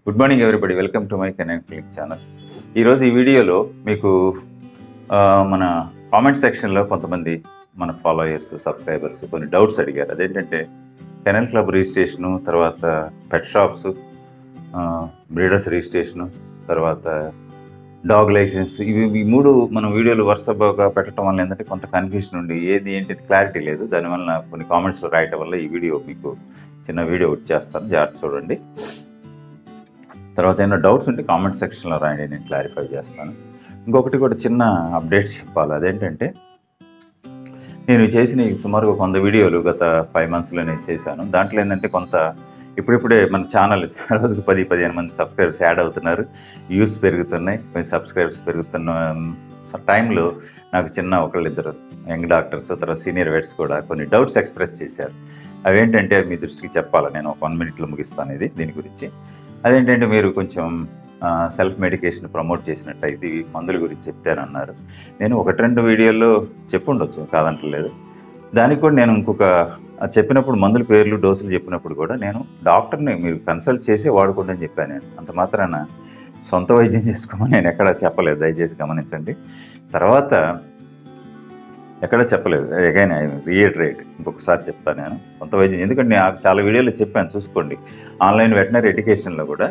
good morning everybody welcome to my connect click channel ఈరోజు ఈ వీడియోలో మీకు ఆ, మన కామెంట్ సెక్షన్లో కొంతమంది మన ఫాలోయర్స్ సబ్స్క్రైబర్స్ కొన్ని డౌట్స్ అడిగారు అదేంటంటే కెనల్ క్లబ్ రిజిస్ట్రేషను తర్వాత పెట్ షాప్స్ బ్రీడర్స్ రిజిస్ట్రేషను తర్వాత డాగ్ లైసెన్స్ ఇవి ఈ మూడు మనం వీడియోలు వరుసగా పెట్టడం వల్ల ఏంటంటే కొంత కన్ఫ్యూషన్ ఉండి ఏది ఏంటి క్లారిటీ లేదు దానివల్ల కొన్ని కామెంట్స్లో రాయటం వల్ల ఈ వీడియో మీకు చిన్న వీడియో ఒకటి చేస్తాను జాగ్రత్త చూడండి తర్వాత ఏమైనా డౌట్స్ ఉంటే కామెంట్ సెక్షన్లో రాయండి నేను క్లారిఫై చేస్తాను ఇంకొకటి కూడా చిన్న అప్డేట్ చెప్పాలి అదేంటంటే నేను చేసిన ఈ సుమారు ఒక వంద వీడియోలు గత ఫైవ్ మంత్స్లో నేను చేశాను దాంట్లో ఏంటంటే కొంత ఇప్పుడిప్పుడే మన ఛానల్ రోజుకు పది పదిహేను మంది సబ్స్క్రైబర్స్ యాడ్ అవుతున్నారు వ్యూస్ పెరుగుతున్నాయి కొంచెం సబ్స్క్రైబర్స్ పెరుగుతున్న టైంలో నాకు చిన్న ఒకళ్ళిద్దరు యంగ్ డాక్టర్స్ తర్వాత సీనియర్ వెట్స్ కూడా కొన్ని డౌట్స్ ఎక్స్ప్రెస్ చేశారు అవేంటంటే మీ దృష్టికి చెప్పాలి నేను ఒక వన్ మినిట్లో ముగిస్తాను ఇది దీని గురించి అదేంటంటే మీరు కొంచెం సెల్ఫ్ మెడికేషన్ ప్రమోట్ చేసినట్టయితే ఈ మందుల గురించి చెప్తానన్నారు నేను ఒకటి రెండు వీడియోల్లో చెప్పుండొచ్చు కాదంటలేదు దానికి కూడా నేను ఇంకొక ఆ చెప్పినప్పుడు మందుల పేర్లు డోసులు చెప్పినప్పుడు కూడా నేను డాక్టర్ని మీరు కన్సల్ట్ చేసి వాడుకోండి అని చెప్పాను నేను అంత మాత్రాన సొంత వైద్యం చేసుకోమని నేను ఎక్కడ చెప్పలేదు దయచేసి గమనించండి తర్వాత ఎక్కడ చెప్పలేదు అగైన్ ఐ రీఎటరేట్ ఇంకొకసారి చెప్తాను నేను సొంత వైద్యం ఎందుకంటే నేను చాలా వీడియోలో చెప్పాను చూసుకోండి ఆన్లైన్ వెటనరీ ఎడ్యుకేషన్లో కూడా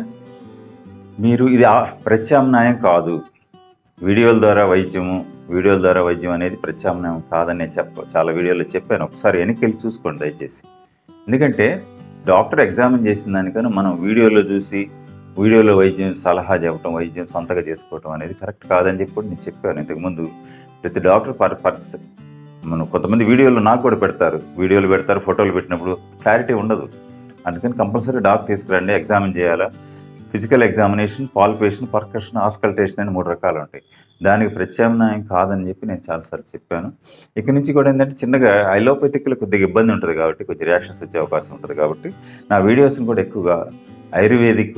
మీరు ఇది ఆ- ప్రత్యామ్నాయం కాదు వీడియోల ద్వారా వైద్యము వీడియోల ద్వారా వైద్యం అనేది ప్రత్యామ్నాయం కాదని నేను చెప్ప చాలా వీడియోలో చెప్పాను ఒకసారి వెనక్కి వెళ్ళి చూసుకోండి దయచేసి ఎందుకంటే డాక్టర్ ఎగ్జామిన్ చేసిన దానికన్నా మనం వీడియోలో చూసి వీడియోలో వైద్యం సలహా చెప్పడం వైద్యం సొంతగా చేసుకోవటం అనేది కరెక్ట్ కాదని చెప్పి కూడా నేను చెప్పాను ఇంతకుముందు ప్రతి డాక్టర్ పర్ పర్స్ మనం కొంతమంది వీడియోలు నాకు కూడా పెడతారు వీడియోలు పెడతారు ఫోటోలు పెట్టినప్పుడు క్లారిటీ ఉండదు అందుకని కంపల్సరీ డాక్టర్ తీసుకురండి ఎగ్జామిన్ చేయాలా physical examination palpation percussion auscultation అని మూడు రకాలు ఉంటాయి దానికి ప్రత్యామ్నాయం కాదని చెప్పి నేను చాలాసార్లు చెప్పాను ఇక నుంచి కూడా ఏంటంటే చిన్నగా ఐలోపతిక్లో కొద్దిగా ఇబ్బంది ఉంటుంది కాబట్టి కొద్ది రియాక్షన్స్ వచ్చే అవకాశం ఉంటుంది కాబట్టి నా వీడియోస్ని కూడా ఎక్కువగా ఆయుర్వేదిక్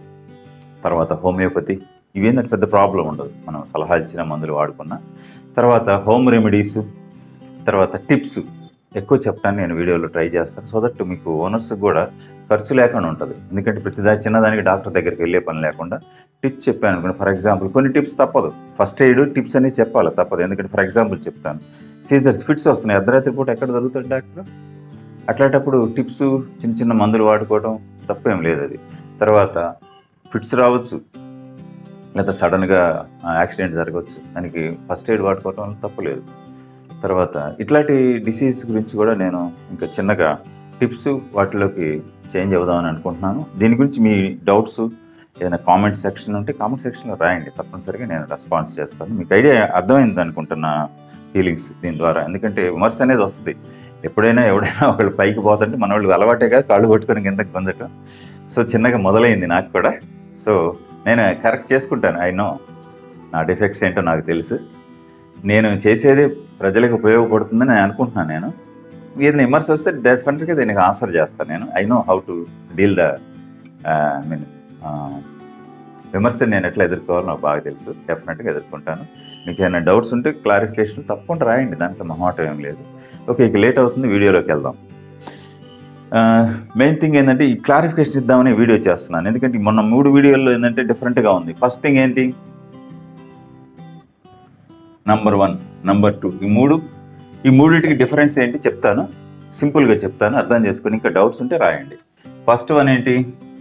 తర్వాత హోమియోపతి ఇవేంటంటే పెద్ద ప్రాబ్లం ఉండదు మనం సలహా ఇచ్చిన మందులు వాడుకున్న తర్వాత హోమ్ రెమెడీస్ తర్వాత టిప్స్ ఎక్కువ చెప్పడానికి నేను వీడియోలో ట్రై చేస్తాను సో దట్ మీకు ఓనర్స్కి కూడా ఖర్చు లేకుండా ఉంటుంది ఎందుకంటే ప్రతిదా చిన్నదానికి డాక్టర్ దగ్గరికి వెళ్ళే పని లేకుండా టిప్స్ చెప్పాను అనుకోండి ఫర్ ఎగ్జాంపుల్ కొన్ని టిప్స్ తప్పదు ఫస్ట్ ఎయిడ్ టిప్స్ అనేది చెప్పాలి తప్పదు ఎందుకంటే ఫర్ ఎగ్జాంపుల్ చెప్తాను సీజర్స్ ఫిట్స్ వస్తున్నాయి అర్ధరాత్రి పూట ఎక్కడ దొరుకుతుంది డాక్టర్ అట్లాంటప్పుడు టిప్స్ చిన్న చిన్న మందులు వాడుకోవడం తప్పేం లేదు అది తర్వాత ఫిట్స్ రావచ్చు లేదా సడన్గా యాక్సిడెంట్ జరగవచ్చు దానికి ఫస్ట్ ఎయిడ్ వాడుకోవడం వల్ల తప్పులేదు తర్వాత ఇట్లాంటి డిసీజ్ గురించి కూడా నేను ఇంకా చిన్నగా టిప్స్ వాటిలోకి చేంజ్ అవుదామని అనుకుంటున్నాను దీని గురించి మీ డౌట్స్ ఏదైనా కామెంట్ సెక్షన్ ఉంటే కామెంట్ సెక్షన్లో రాయండి తప్పనిసరిగా నేను రెస్పాన్స్ చేస్తాను మీకు ఐడియా అర్థమైంది అనుకుంటున్న ఫీలింగ్స్ దీని ద్వారా ఎందుకంటే విమర్శ అనేది వస్తుంది ఎప్పుడైనా ఎవడైనా ఒకళ్ళు పైకి పోతుంటే మన వాళ్ళకి అలవాటే కదా కాళ్ళు పట్టుకొని కిందకి పొందటం సో చిన్నగా మొదలైంది నాకు కూడా సో నేను కరెక్ట్ చేసుకుంటాను ఐ నో నా డిఫెక్ట్స్ ఏంటో నాకు తెలుసు నేను చేసేది ప్రజలకు ఉపయోగపడుతుందని నేను అనుకుంటున్నాను నేను ఏదైనా విమర్శ వస్తే డెఫినెట్గా దీనికి ఆన్సర్ చేస్తాను నేను I know how to deal the I mean విమర్శను నేను ఎట్లా ఎదుర్కోవాలో నాకు బాగా తెలుసు డెఫినెట్గా ఎదుర్కొంటాను మీకు ఏమైనా డౌట్స్ ఉంటే క్లారిఫికేషన్ తప్పకుండా రాయండి దాంట్లో మొహమాటం ఏం లేదు ఓకే ఇక లేట్ అవుతుంది వీడియోలోకి వెళ్దాం మెయిన్ థింగ్ ఏంటంటే ఈ క్లారిఫికేషన్ ఇద్దామని వీడియో చేస్తున్నాను ఎందుకంటే మొన్న మూడు వీడియోల్లో ఏంటంటే డిఫరెంట్గా ఉంది ఫస్ట్ థింగ్ ఏంటి నంబర్ వన్ నంబర్ టూ ఈ మూడు ఈ మూడింటికి డిఫరెన్స్ ఏంటి చెప్తాను సింపుల్గా చెప్తాను అర్థం చేసుకొని ఇంకా డౌట్స్ ఉంటే రాయండి ఫస్ట్ వన్ ఏంటి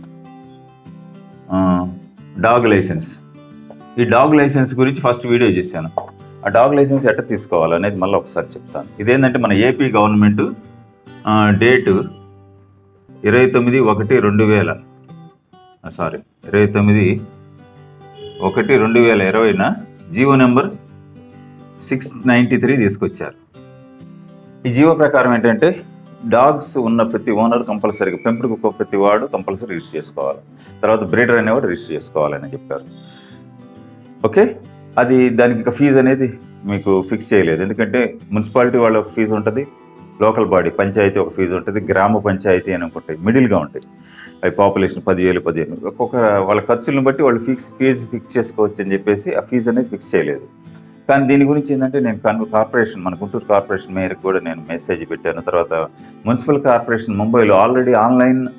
డాగ్ లైసెన్స్ ఈ డాగ్ లైసెన్స్ గురించి ఫస్ట్ వీడియో చేశాను ఆ డాగ్ లైసెన్స్ ఎట్ట తీసుకోవాలి అనేది మళ్ళీ ఒకసారి చెప్తాను ఇదేంటంటే మన ఏపీ గవర్నమెంట్ డేటు ఇరవై తొమ్మిది ఒకటి రెండు వేల సారీ ఇరవై తొమ్మిది ఒకటి రెండు వేల ఇరవైన GO number six ninety three తీసుకొచ్చారు ఈ జీవో ప్రకారం ఏంటంటే డాగ్స్ ఉన్న ప్రతి ఓనర్ కంపల్సరీగా పెంపుడు కుక్క ప్రతి వాడు కంపల్సరీ రిజిస్టర్ చేసుకోవాలి తర్వాత బ్రీడర్ అనేవాడు రిజిస్టర్ చేసుకోవాలని చెప్పారు ఓకే అది దానికి ఇంకా ఫీజు అనేది మీకు ఫిక్స్ చేయలేదు ఎందుకంటే మున్సిపాలిటీ వాళ్ళ ఒక ఫీజు ఉంటుంది లోకల్ బాడీ పంచాయతీ ఒక ఫీజు ఉంటుంది గ్రామ పంచాయతీ అని ఒకటి మిడిల్గా ఉంటాయి అవి పాపులేషన్ పదివేలు పదిహేను ఒక్కొక్క వాళ్ళ ఖర్చులను బట్టి వాళ్ళు ఫిక్స్ ఫీజు ఫిక్స్ చేసుకోవచ్చు అని చెప్పేసి ఆ ఫీజు అనేది ఫిక్స్ చేయలేదు కానీ దీని గురించి ఏంటంటే నేను కన్ కార్పొరేషన్ మన గుంటూరు కార్పొరేషన్ మేయర్కి కూడా నేను మెసేజ్ పెట్టాను తర్వాత మున్సిపల్ కార్పొరేషన్ ముంబైలో ఆల్రెడీ ఆన్లైన్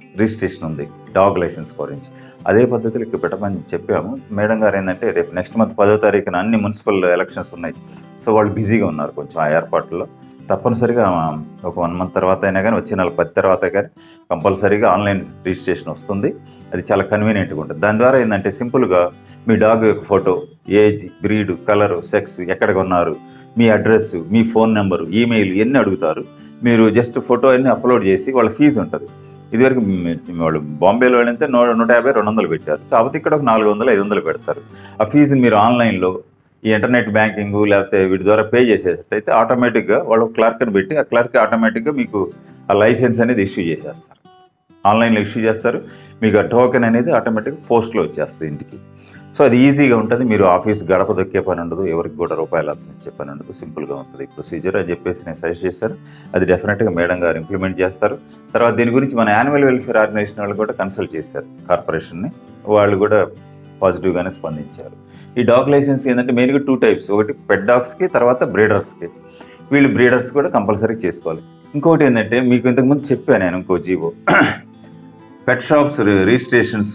రిజిస్ట్రేషన్ ఉంది డాగ్ లైసెన్స్ గురించి అదే పద్ధతిలో ఇక్కడ పెట్టమని చెప్పాము మేడం గారు ఏంటంటే రేపు నెక్స్ట్ మంత్ పదో తారీఖున అన్ని మున్సిపల్ ఎలక్షన్స్ ఉన్నాయి సో వాళ్ళు బిజీగా ఉన్నారు కొంచెం ఆ ఏర్పాట్లో తప్పనిసరిగా ఒక వన్ మంత్ తర్వాత అయినా కానీ వచ్చే నెల పది తర్వాత కానీ కంపల్సరీగా ఆన్లైన్ రిజిస్ట్రేషన్ వస్తుంది అది చాలా కన్వీనియంట్గా ఉంటుంది దాని ద్వారా ఏంటంటే సింపుల్గా మీ డాగ్ యొక్క photo age breed colour sex ఎక్కడ కొన్నారు మీ అడ్రస్ మీ ఫోన్ నెంబరు ఈమెయిల్ ఇవన్నీ అడుగుతారు మీరు జస్ట్ ఫోటో అన్ని అప్లోడ్ చేసి వాళ్ళ ఫీజు ఉంటుంది ఇదివరకు మ్- వాళ్ళు బాంబేలో వెళ్తే నూ నూట యాభై రెండు వందలు పెట్టారు కాకపోతే ఇక్కడ ఒక నాలుగు వందలు ఐదు వందలు పెడతారు ఆ ఫీజుని మీరు ఆన్లైన్లో ఈ ఇంటర్నెట్ బ్యాంకింగ్ లేకపోతే వీటి ద్వారా పే చేసేటట్టయితే ఆటోమేటిక్గా వాళ్ళు క్లర్క్ని పెట్టి ఆ క్లర్క్ ఆటోమేటిక్గా మీకు ఆ లైసెన్స్ అనేది ఇష్యూ చేసేస్తారు ఆన్లైన్లో ఇష్యూ చేస్తారు మీకు ఆ టోకెన్ అనేది ఆటోమేటిక్గా పోస్ట్లో వచ్చేస్తుంది ఇంటికి సో అది ఈజీగా ఉంటుంది మీరు ఆఫీస్ గడప దొక్కే పని ఉండదు ఎవరికి కూడా రూపాయలు వచ్చి ఇచ్చే పని ఉండదు సింపుల్గా ఉంటుంది ప్రొసీజర్ అని చెప్పేసి నేను సజెస్ట్ చేశాను అది డెఫినెట్గా మేడం గారు ఇంప్లిమెంట్ చేస్తారు తర్వాత దీని గురించి మన యాన్యువల్ వెల్ఫేర్ ఆర్గనైజేషన్ వాళ్ళు కూడా కన్సల్ట్ చేశారు కార్పొరేషన్ని వాళ్ళు కూడా పాజిటివ్గానే స్పందించారు ఈ డాగ్ లైసెన్స్ ఏంటంటే మెయిన్గా టూ టైప్స్ ఒకటి పెట్ డాగ్స్కి తర్వాత బ్రీడర్స్కి వీళ్ళు బ్రీడర్స్ కూడా కంపల్సరీ చేసుకోవాలి ఇంకొకటి ఏంటంటే మీకు ఇంతకుముందు చెప్పాను నేను ఇంకో జీవో పెట్ షాప్స్ రిజిస్ట్రేషన్స్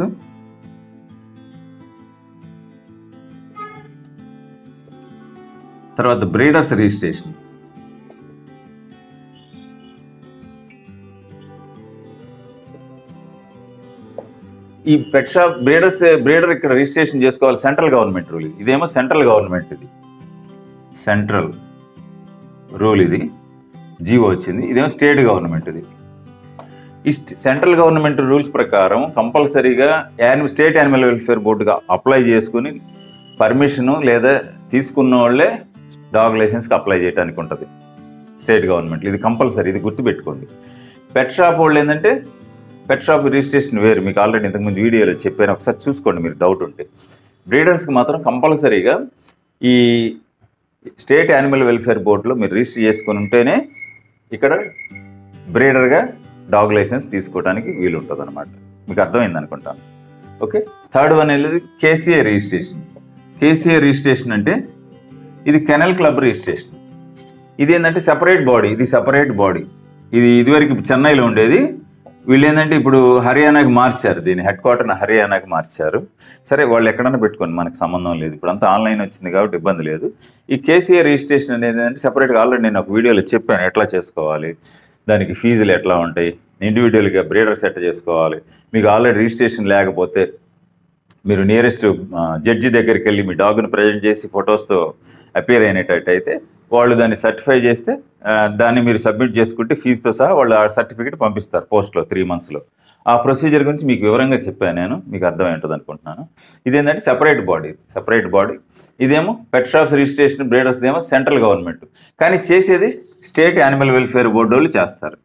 తర్వాత బ్రీడర్స్ రిజిస్ట్రేషన్ ఈ పెట్ షాప్ బ్రీడర్స్ బ్రీడర్ ఇక్కడ రిజిస్ట్రేషన్ చేసుకోవాలి సెంట్రల్ గవర్నమెంట్ రూల్ ఇది ఇదేమో సెంట్రల్ గవర్నమెంట్ ఇది సెంట్రల్ రూల్ ఇది జీవో వచ్చింది ఇదేమో స్టేట్ గవర్నమెంట్ ఇది ఈ స్ట్- సెంట్రల్ గవర్నమెంట్ రూల్స్ ప్రకారం కంపల్సరీగా యాన్యువల్ స్టేట్ యానిమల్ వెల్ఫేర్ బోర్డుగా అప్లై చేసుకుని పర్మిషను లేదా తీసుకున్న వాళ్ళే డాగ్ లైసెన్స్కి అప్లై చేయడానికి ఉంటుంది స్టేట్ గవర్నమెంట్ ఇది కంపల్సరీ ఇది గుర్తుపెట్టుకోండి పెట్ షాప్ వాళ్ళు ఏంటంటే పెట్ షాప్ రిజిస్ట్రేషన్ వేరు మీకు ఆల్రెడీ ఇంతకుముందు వీడియోలో చెప్పాను ఒకసారి చూసుకోండి మీరు డౌట్ ఉంటే బ్రీడర్స్కి మాత్రం కంపల్సరీగా ఈ స్టేట్ యానిమల్ వెల్ఫేర్ బోర్డులో మీరు రిజిస్టర్ చేసుకొని ఉంటేనే ఇక్కడ బ్రీడర్గా డాగ్ లైసెన్స్ తీసుకోవడానికి వీలు ఉంటుంది అనమాట మీకు అర్థమైంది అనుకుంటాను ఓకే థర్డ్ వన్ అనేది కేసీఏ రిజిస్ట్రేషన్ కేసీఏ రిజిస్ట్రేషన్ అంటే ఇది కెనల్ క్లబ్ రిజిస్ట్రేషన్ ఇది ఏంటంటే సెపరేట్ బాడీ ఇది సెపరేట్ బాడీ ఇది ఇదివరకు చెన్నైలో ఉండేది వీళ్ళు ఏంటంటే ఇప్పుడు హర్యానాకి మార్చారు దీని హెడ్ క్వార్టర్ని హర్యానాకి మార్చారు సరే వాళ్ళు ఎక్కడైనా పెట్టుకోండి మనకు సంబంధం లేదు ఇప్పుడు అంతా ఆన్లైన్ వచ్చింది కాబట్టి ఇబ్బంది లేదు ఈ కేసీఏ రిజిస్ట్రేషన్ అనేది ఏంటంటే సెపరేట్గా ఆల్రెడీ నేను ఒక వీడియోలో చెప్పాను ఎట్లా చేసుకోవాలి దానికి ఫీజులు ఎట్లా ఉంటాయి ఇండివిజువల్గా బ్రీడర్ సెట్ చేసుకోవాలి మీకు ఆల్రెడీ రిజిస్ట్రేషన్ లేకపోతే మీరు నియరెస్ట్ జడ్జి దగ్గరికి వెళ్ళి మీ డాగ్ను ప్రజెంట్ చేసి ఫొటోస్తో అపియర్ అయినట్టయితే అయితే వాళ్ళు దాన్ని సర్టిఫై చేస్తే ఆ, దాన్ని మీరు సబ్మిట్ చేసుకుంటే ఫీజుతో సహా వాళ్ళు ఆ సర్టిఫికేట్ పంపిస్తారు పోస్ట్లో త్రీ మంత్స్లో ఆ ప్రొసీజర్ గురించి మీకు వివరంగా చెప్పాను నేను మీకు అర్థమై ఉంటుంది అనుకుంటున్నాను ఇదేంటంటే సెపరేట్ బాడీ సెపరేట్ బాడీ ఇదేమో పెట్ షాప్స్ రిజిస్ట్రేషన్ బ్రీడర్స్ ఏమో సెంట్రల్ గవర్నమెంట్ కానీ చేసేది స్టేట్ యానిమల్ వెల్ఫేర్ బోర్డు వాళ్ళు చేస్తారు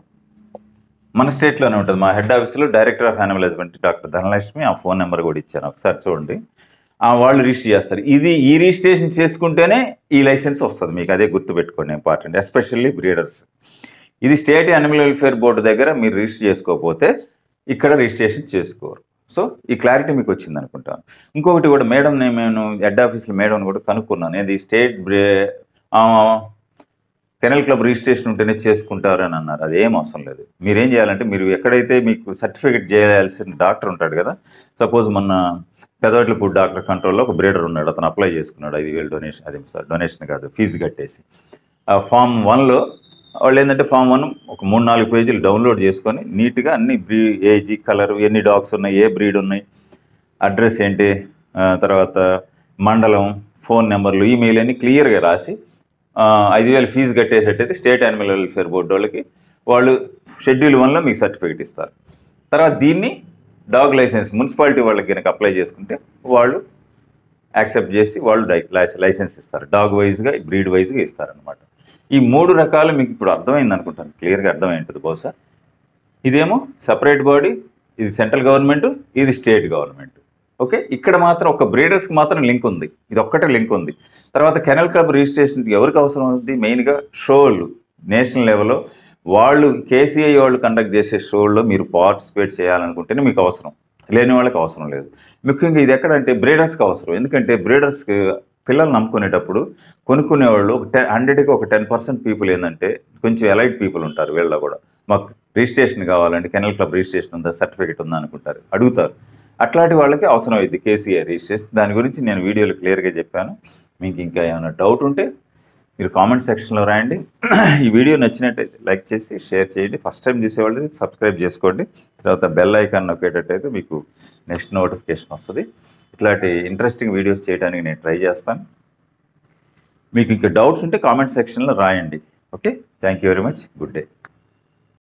మన స్టేట్లోనే ఉంటుంది మా హెడ్ ఆఫీస్లో director of animal husbandry doctor Dhanalakshmi ఆ ఫోన్ నెంబర్ కూడా ఇచ్చాను ఒకసారి చూడండి ఆ వాళ్ళు రిజిస్టర్ చేస్తారు ఇది ఈ రిజిస్ట్రేషన్ చేసుకుంటేనే ఈ లైసెన్స్ వస్తుంది మీకు అదే గుర్తుపెట్టుకోండి ఇంపార్టెంట్ ఎస్పెషల్లీ బ్రీడర్స్ ఇది స్టేట్ యానిమల్ వెల్ఫేర్ బోర్డు దగ్గర మీరు రిజిస్టర్ చేసుకోకపోతే ఇక్కడ రిజిస్ట్రేషన్ చేసుకోరు సో ఈ క్లారిటీ మీకు వచ్చింది అనుకుంటాను ఇంకొకటి కూడా మేడం నేను హెడ్ ఆఫీస్లో మేడం కూడా కనుక్కున్నాను ఇది స్టేట్ బ్రే కెనల్ క్లబ్ రిజిస్ట్రేషన్ ఉంటేనే చేసుకుంటారు అని అన్నారు అది ఏం అవసరం లేదు మీరు ఏం చేయాలంటే మీరు ఎక్కడైతే మీకు సర్టిఫికేట్ చేయాల్సిన డాక్టర్ ఉంటాడు కదా సపోజ్ మొన్న పెదవట్లపూడి డాక్టర్ కంట్రోల్లో ఒక బ్రీడర్ ఉన్నాడు అతను అప్లై చేసుకున్నాడు ఐదు వేలు డొనేషన్ అది సార్ డొనేషన్ కాదు ఫీజు కట్టేసి ఆ ఫామ్ వన్లో వాళ్ళు ఏంటంటే ఫామ్ వన్ ఒక మూడు నాలుగు పేజీలు డౌన్లోడ్ చేసుకొని నీట్గా అన్ని బ్రీ ఏజీ కలర్ ఎన్ని డాగ్స్ ఉన్నాయి ఏ బ్రీడ్ ఉన్నాయి అడ్రస్ ఏంటి ఆ, తర్వాత మండలం ఫోన్ నెంబర్లు ఈమెయిల్ అన్ని క్లియర్గా రాసి ఆ, ఐదు వేలు ఫీజు కట్టేసేటైతే స్టేట్ యానిమల్ వెల్ఫేర్ బోర్డు వాళ్ళకి వాళ్ళు షెడ్యూల్ వన్లో మీకు సర్టిఫికేట్ ఇస్తారు తర్వాత దీన్ని డాగ్ లైసెన్స్ మున్సిపాలిటీ వాళ్ళకి కనుక అప్లై చేసుకుంటే వాళ్ళు యాక్సెప్ట్ చేసి వాళ్ళు డై లైసెన్స్ ఇస్తారు డాగ్ వైజ్గా బ్రీడ్ వైజ్గా ఇస్తారనమాట ఈ మూడు రకాలు మీకు ఇప్పుడు అర్థమైంది అనుకుంటాను క్లియర్గా అర్థమై ఉంటుంది బహుశా ఇదేమో సపరేట్ బాడీ ఇది సెంట్రల్ గవర్నమెంట్ ఇది స్టేట్ గవర్నమెంట్ ఓకే ఇక్కడ మాత్రం ఒక బ్రీడర్స్కి మాత్రం లింక్ ఉంది ఇది ఒక్కటే లింక్ ఉంది తర్వాత కెనల్ క్లబ్ రిజిస్ట్రేషన్ ఎవరికి అవసరం ఉంది మెయిన్గా షోలు నేషనల్ లెవెల్లో వాళ్ళు కేసీఐ వాళ్ళు కండక్ట్ చేసే షోల్లో మీరు పార్టిసిపేట్ చేయాలనుకుంటేనే మీకు అవసరం లేని వాళ్ళకి అవసరం లేదు ముఖ్యంగా ఇది ఎక్కడంటే బ్రీడర్స్కి అవసరం ఎందుకంటే బ్రీడర్స్కి పిల్లలు నమ్ముకునేటప్పుడు కొనుక్కునే వాళ్ళు ఒక టెన్ హండ్రెడ్కి ఒక టెన్ పర్సెంట్ పీపుల్ ఏంటంటే కొంచెం ఎలైట్ పీపుల్ ఉంటారు వీళ్ళలో కూడా మాకు రిజిస్ట్రేషన్ కావాలండి కెనల్ క్లబ్ రిజిస్ట్రేషన్ ఉందా సర్టిఫికేట్ ఉందా అనుకుంటారు అడుగుతారు అట్లాంటి వాళ్ళకి అవసరం అయింది కేసీఆర్ రిజిస్ట్రేషన్ దాని గురించి నేను వీడియోలో క్లియర్గా చెప్పాను మీకు ఇంకా ఏమైనా డౌట్ ఉంటే మీరు కామెంట్ సెక్షన్లో రాయండి ఈ వీడియో నచ్చినట్టయితే లైక్ చేసి షేర్ చేయండి ఫస్ట్ టైం చూసేవాళ్ళు సబ్స్క్రైబ్ చేసుకోండి తర్వాత బెల్ ఐకాన్ నొక్కేటట్టయితే మీకు నెక్స్ట్ నోటిఫికేషన్ వస్తుంది ఇట్లాంటి ఇంట్రెస్టింగ్ వీడియోస్ చేయడానికి నేను ట్రై చేస్తాను మీకు ఇంకా డౌట్స్ ఉంటే కామెంట్ సెక్షన్లో రాయండి okay thank you very much good day